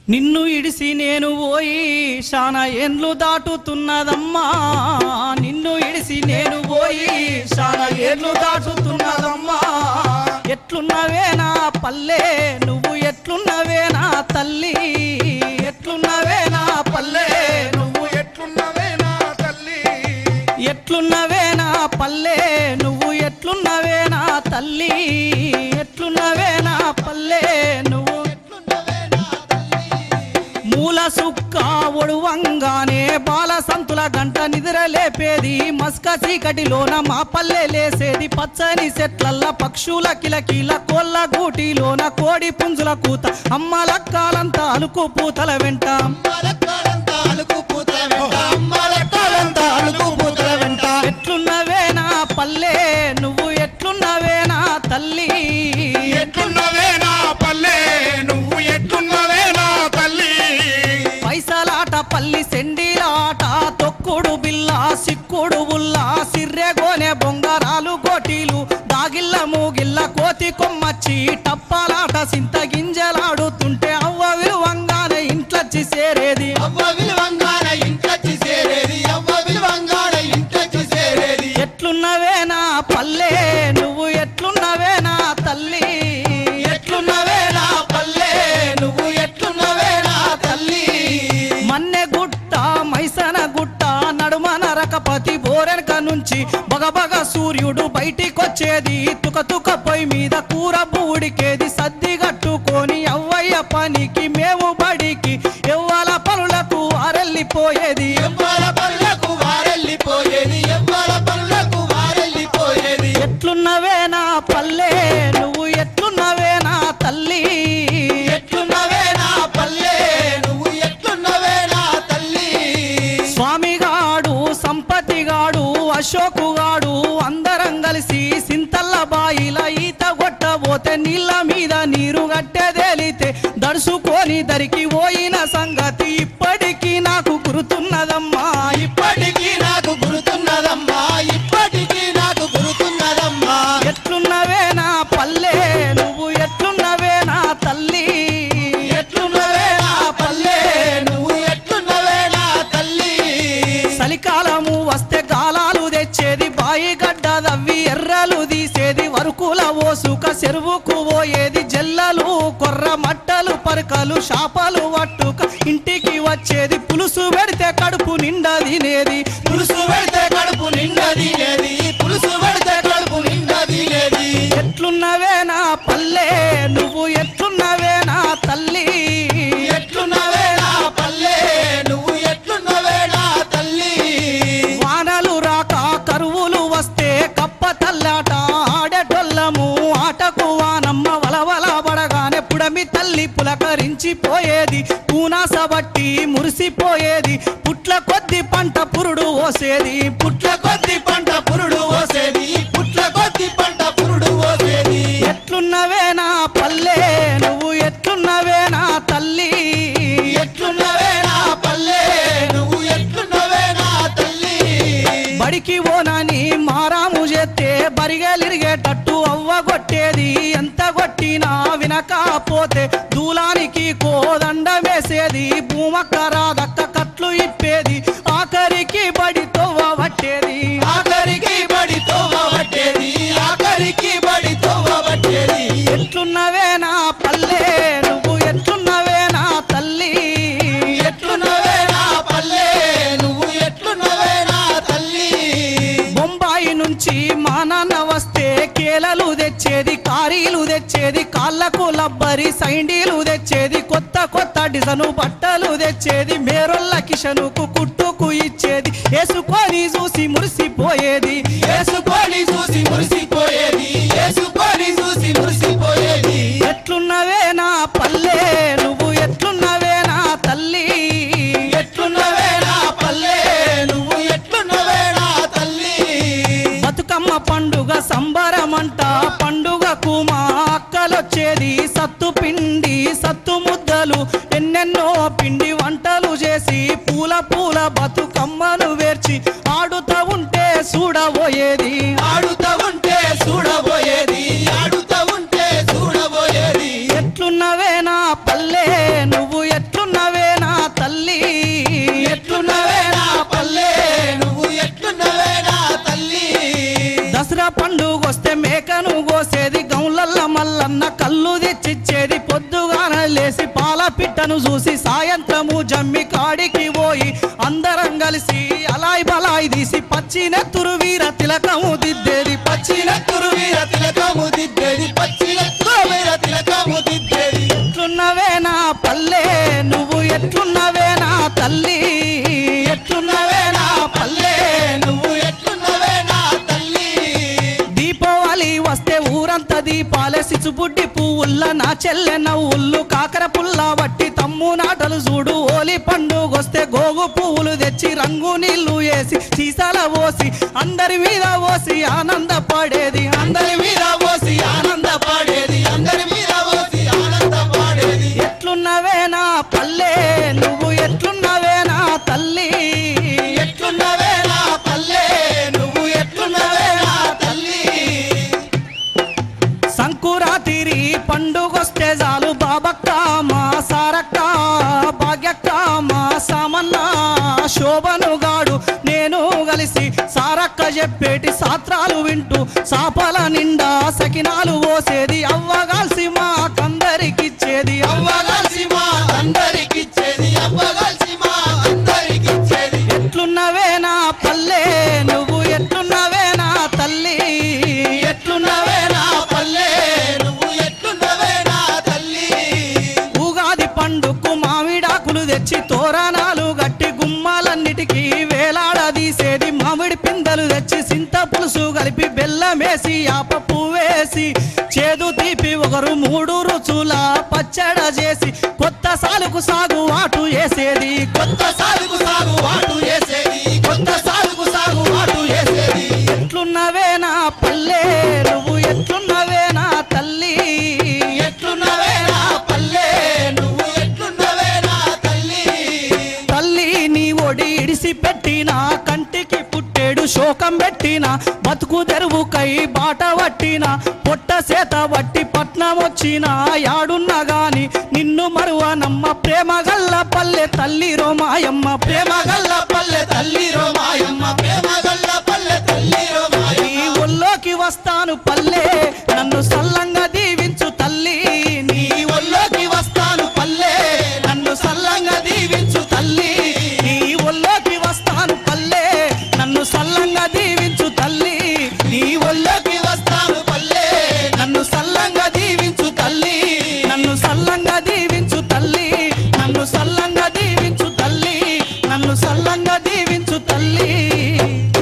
నిన్ను ఇడిసి నేను పోయి శానా ఏండ్లు దాటుతున్నదమ్మా నిన్ను ఇడిసి నేను పోయి శానా ఏండ్లు దాటుతున్నదమ్మా ఎట్లున్నవే నా పల్లె నువ్వు ఎట్లున్నవే నా తల్లి ఎట్లున్నవే నా పల్లె నువ్వు ఎట్లున్నవే నా తల్లి ఎట్లున్నవే నా పల్లె నువ్వు ఎట్లున్నవే నా తల్లి ఎట్లున్నవే నా పల్లె నువ్వు మూల సుక్క ఒడువంగానే బాల సంతుల గంట నిద్ర లేపేది మస్క చీకటిలోన మా పల్లె లేసేది పచ్చని చెట్లల్ల పక్షుల కిలకిల కోళ్ళ గూటిలోన కోడి పుంజుల కూత అమ్మల కాలంతా అలుకు పూతల వెంట అమ్మలక్కాలంతా అలుకు పూతల వెంట అమ్మలక్కాలంతా అలుకు పూతల వెంట ఎట్లున్నవే నా పల్లె నువ్వు ఎట్లున్నవే నా తల్లి ఎట్లున్నవే నా పల్లె నువ్వు ఎట్లున్నవే నా తల్లి పైసలాట పల్లి సెండిలాట తొక్కుడు బిల్ల సిక్కుడు బుల్ల సిర్రెగోనె బొంగరాలు గోటీలు దాగిల్ల మూగిల్ల కోతి కొమ్మచ్చి టప్పాలాట సింత గింజలాడుతుంటే అవ్వ విలువంగానే ఇంట్లొచ్చి సేరేది అవ్వ విలువంగాన ఇంట్లొచ్చి సేరేది అవ్వ విలువంగాన ఇంట్లొచ్చి సేరేది ఎట్లున్నవే నా పల్లె నువ్వు ఎట్లున్నవే నా తల్లి ఎట్లున్నవే నా పల్లె నువ్వు ఎట్లున్నవే నా తల్లి మన్నె గుట్ట మైసన గుట్ట నడుమ నరకపతి బోరెనక నుంచి బగబగ సూర్యుడు బయటికొచ్చేది తుక తుక పొయ్యి మీద కూర బూడికేది సద్ది కట్టుకొని అవ్వయ్య పనికి మేము బడికి ఎవ్వల పనులకు ఆరెళ్ళిపోయేది ఎవ్వల పనులకు వారెళ్ళిపోయేది ఎవ్వల పనులకు వారెళ్ళిపోయేది ఎట్లున్నవే నా పల్లె నువ్వు ఎట్లున్నవే నా తల్లి ఎట్లున్నవే నా పల్లె నువ్వు ఎట్లున్నవే నా తల్లి స్వామిగాడు సంపతిగాడు అశోకుగాడు అందరం కలిసి సింతల్ల బాయిల ఈత కొట్టబోతే నీళ్ళ మీద నీరు గట్టెదేలితే దడుసుకొని దరికి పోయిన సంగతి ఇప్పటికీ నాకు గుర్తున్నదమ్మా ఇప్పటికీ నాకు గుర్తున్నదమ్మా ఇప్పటికీ నాకు గుర్తున్నదమ్మా ఎట్లున్నవే నా పల్లె నువ్వు ఎట్లున్నవే నా తల్లి ఎట్లున్నవే నా పల్లె నువ్వు ఎట్లున్నవే నా తల్లి చలికాలము వస్తే గాలాలు తెచ్చేది బాయి గడ్డ దవ్వి ఎర్రలు తీసేది వరుకుల ఓసుక చెరువుకు పోయేది జల్లలు కొర్ర మట్టలు పరకలు షాపలు పట్టుక ఇంటికి వచ్చేది పులుసు పెడితే కడుపు నిండా తినేది పులుసు పెడితే కడుపు నిండా తినేది పులుసు పెడితే కడుపు నిండా తినేది ఎట్లున్నవే నా పల్లె నువ్వు ఎట్లున్నవే నా తల్లి ఎట్లున్నవే నా పల్లె నువ్వు ఎట్లున్నవే నా తల్లి వానలు రాక కరువులు వస్తే కప్ప తల్లాట ఆడేటోళ్ళము ఆటకు వానమ్మ వలవల పడగానే పుడమి తల్లి పులకరించిపోయేది పూనాస బట్టి మురిసిపోయేది పుట్ల కొద్ది పంట పురుడు ఓసేది పుట్ల కొద్ది పంట పురుడు పోసేది పుట్ల కొద్ది పంట పురుడు పోసేది ఎట్లున్నవే నా పల్లె నువ్వు ఎట్లున్నవే నా తల్లి ఎట్లున్నవే నా పల్లె నువ్వు ఎట్లున్నవే నా తల్లి బడికి ఓనని మారాము చేస్తే బరిగెలిరిగేటట్టు అవ్వ కొట్టేది ఎంత కొట్టినా వినకపోతే దూలానికి కోదండ వేసేది భూమక్కరాదక్క కట్లు ఇప్పేది ఆఖరికి బడి తొవ్వ పట్టేది ఆఖరికి బడి తోవబట్టేది ఆఖరికి బడి తోవబట్టేది ఎట్లున్నవే నా పల్లె నువ్వు ఎట్లున్నవే నా తల్లి ఎట్లున్నవే నా పల్లె నువ్వు ఎట్లున్నవే నా తల్లి బొంబాయి నుంచి మా నాన్న వస్తే కేలలు తెచ్చేది కారీలు తెచ్చేది కాళ్ళకు లబ్బరి సైండీలు తెచ్చేది కొత్త కొత్త డిజను బట్టలు తెచ్చేది మేరొల్ల కిషనుకు కుట్టుకు ఇచ్చేది వేసుకొని చూసి మురిసిపోయేది ఏసుకొని చూసి మురిసిపోయేది ఏసుకొని చూసి మురిసిపోయేది ఎట్లున్నవే నా పల్లె నువ్వు ఎట్లున్నవే నా తల్లి ఎట్లున్నవే నా పల్లె నువ్వు ఎట్లున్నవే నా తల్లి బతుకమ్మ పండుగ సంబరమంట పండుగకు మా అక్కలొచ్చేది సత్తు పిండి సత్తు ముద్దలు ఎన్నెన్నో పిండి వంటలు చేసి పూల పూల బతుకమ్మను వేర్చి ఆడుతా ఉంటే చూడబోయేది ఆడుతా ఉంటే చూడబోయేది ఆడుతా ఉంటే చూడబోయేది ఎట్లున్నవే నా పల్లె నువ్వు ఎట్లు లేసి పాల పిట్టను చూసి సాయంత్రము జమ్మి కాడికి పోయి అందరం కలిసి అలాయ్ బలాయ్ తీసి పచ్చి నెత్తురు వీర తిలకము దిద్దేది పచ్చి నెత్తురు వీర తిలకము దిద్దేది పచ్చి వీర తిలకము దిద్దేది ఎట్లున్నవే నా పల్లె నువ్వు ఎట్లున్నవే నా తల్లి ఎట్లున్నవే నా పల్లె నువ్వు ఎట్లున్నవే నా తల్లి దీపావళి వస్తే ఊరంతా దీపాలే సిచుబుడ్డి పువ్వుల్ల నా చెల్లె నవ్వుళ్ళు కాకర పుల్ల వట్టి తమ్ము నాటలు చూడు ఓలి పండుగొస్తే గోగు పువ్వులు తెచ్చి రంగు నీళ్లు వేసి సీసాల పోసి అందరి మీద పోసి ఆనందపడేది అందరి మీద పోసి ఆనందపడేది అందరి మీద పోసి ఆనంద పాడేది ఎట్లున్నవే నా పల్లె నువ్వు ఎట్లున్నవే నా తల్లి ఎట్లున్నవే నా పల్లె నువ్వు ఎట్లున్నవే నా తల్లి సంకురాతిరి పండుగొస్తే చాలు బాబక్క మా సారక్క భాగ్యక్క మా సామన్న శోభనుగాడు నేను కలిసి సారక్క చెప్పేటి సాత్రాలు వింటూ సాపల నిండా సకినాలు పోసేది అవ్వగాల్సి మా కందరికిచ్చేది అవ్వగలిసి మా అందరికిచ్చేది అవ్వగలిసి మా అందరికిచ్చేది ఎట్లున్నవే నా పల్లె నువ్వు ఎట్లున్నవే నా తల్లి ఎట్లున్నవే నా పల్లె నువ్వు ఎట్లున్నవే నా తల్లి ఉగాది పండుకు మామిడాకులు తెచ్చి తోరణాలు గట్టి గుమ్మాలన్నిటికీ వేలాడదీసేది మామిడి పిందెలు తెచ్చి సింత పులుసు కలిపి బెల్లమేసి ఆప పువ్వేసి చేదు తీపి ఒకరు మూడు రుచుల పచ్చడ చేసి కొత్త సాలుకు సాగు ఆటు వేసేది కొత్త సాగుకు సాగు వాటు వేసేది కొత్త సాగుకు సాగు వాటు వేసేది ఎట్లున్నవే నా పల్లె నువ్వు ఎట్లున్నవే నా తల్లి ఎట్లున్నవే నా పల్లె నువ్వు ఎట్లున్నవే నా తల్లి తల్లి నీ ఒడి ఇడిసి పెట్టిన కంటికి పుట్టేడు శోకం పెట్టిన బతుకు తెరువుకై బాట పట్టిన పొట్ట సేత వట్టి పట్నం వచ్చిన యాడున్నా గాని నిన్ను మరువనమ్మ ప్రేమ గల్ల పల్లె తల్లి రోమాయమ్మ ప్రేమ గల్ల పల్లె తల్లి రోమాయమ్మ ప్రేమ గల్ల పల్లె తల్లి రోమాయమ్మ నీ ఒళ్ళోకి వస్తాను పల్లె నన్ను సల్లంగా దీవించు తల్లి నీ నీ ఒళ్ళోకి వస్తాను పల్లె నన్ను సల్లంగా దీవించు తల్లి నీ ఒళ్ళోకి వస్తాను పల్లె నన్ను సల్లంగా దీవించు తల్లి నీ ఒళ్ళోకి ఒళ్ళోకి వస్తాను పల్లె నన్ను సల్లంగా దీవించు తల్లి నన్ను సల్లంగా దీవించు తల్లి నన్ను సల్లంగా దీవించు తల్లి నన్ను సల్లంగా